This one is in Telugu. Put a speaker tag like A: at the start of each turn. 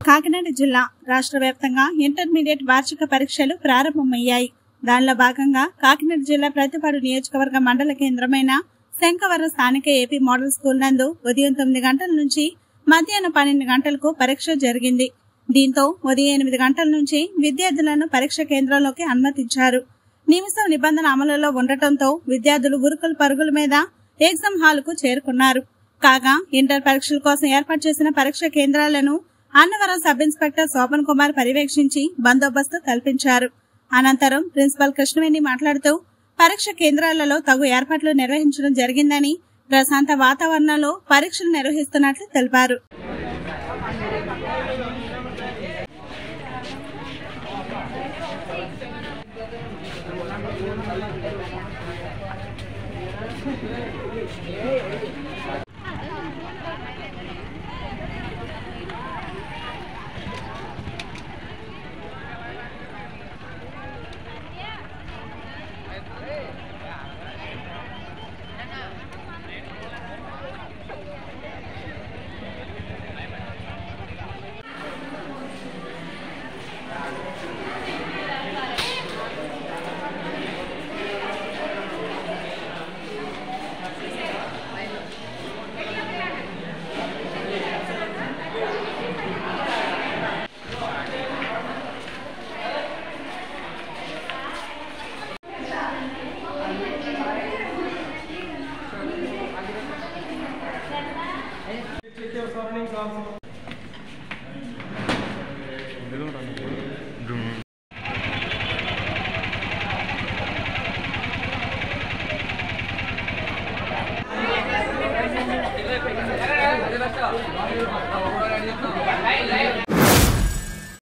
A: కాకినాడ జిల్లా రాష్ట్ర వ్యాప్తంగా ఇంటర్మీడియట్ వార్షిక పరీక్షలు ప్రారంభమయ్యాయి దానిలో భాగంగా కాకినాడ జిల్లా ప్రతిపాడు నియోజకవర్గ మండల కేంద్రమైన శంకవరం స్థానిక ఏపీ మోడల్ స్కూల్ నందు ఉదయం తొమ్మిది గంటల నుంచి మధ్యాహ్నం పన్నెండు గంటలకు పరీక్ష జరిగింది దీంతో ఉదయం ఎనిమిది గంటల నుంచి విద్యార్థులను పరీక్ష కేంద్రంలోకి అనుమతించారు నిమిషం నిబంధన అమలులో ఉండటంతో విద్యార్థులు ఉరుకుల పరుగుల మీద ఎగ్జామ్ హాల్ కు చేరుకున్నారు కాగా ఇంటర్ పరీక్షల కోసం ఏర్పాటు చేసిన పరీక్ష కేంద్రాలను అన్నవరం సబ్ ఇన్స్పెక్టర్ శోభన్ కుమార్ పర్యవేక్షించి బందోబస్తు కల్పించారు అనంతరం ప్రిన్సిపల్ కృష్ణవేణి మాట్లాడుతూ పరీక్ష కేంద్రాలలో తగు ఏర్పాట్లు నిర్వహించడం జరిగిందని ప్రశాంత వాతావరణంలో పరీక్షలు నిర్వహిస్తున్నట్లు తెలిపారు
B: Gracias.